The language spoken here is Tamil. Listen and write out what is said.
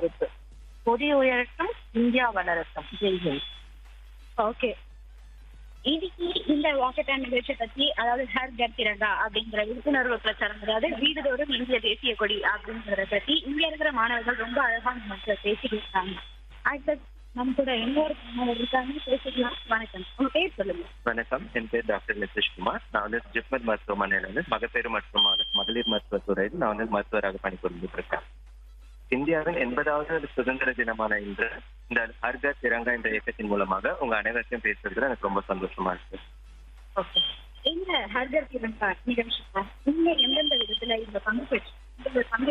அறிவிப்பு கொடி உயரட்டும் இந்தியா வளரட்டும் ஜெய்ஹிந்த் ஓகே இன்னைக்கு இந்த வாக்கத்தான் நிகழ்ச்சியை பத்தி அதாவது ஹர் கர் திரங்கா அப்படிங்கிற விழிப்புணர்வு பிரச்சாரம் அதாவது வீடுதோறும் இந்திய தேசிய கொடி அப்படிங்கறத பத்தி இங்க இருக்கிற மாணவர்கள் ரொம்ப அழகா நமக்கு பேசிக்கிட்டு இருக்காங்க அடுத்து நம்ம கூட இன்னொரு மாணவர் இருக்காங்க பேசிக்கலாம் வணக்கம் உங்க பேர் சொல்லுங்க வணக்கம் என் பேர் டாக்டர் நிதிஷ்குமார் நான் வந்து ஜிப்மர் மருத்துவமனையில வந்து மகப்பேறு மற்றும் மக- மகளிர் மருத்துவத்துறையில் நான் வந்து மருத்துவராக பணிபுரிந்துட்டு இருக்கேன் இந்தியாவின் எண்பதாவது சுதந்திர தினமான இன்று இந்த ஹர்கர் திரங்கா என்ற இயக்கத்தின் மூலமாக உங்க அனைவருக்கும் பேசுறதுல எனக்கு ரொம்ப சந்தோஷமா இருக்கு ஓகே இந்த ஹர்கர் திரங்கா நிகழ்ச்சியில நீங்க எந்தெந்த விதத்துல இந்த பங்கு பெற்று இந்த பங்கு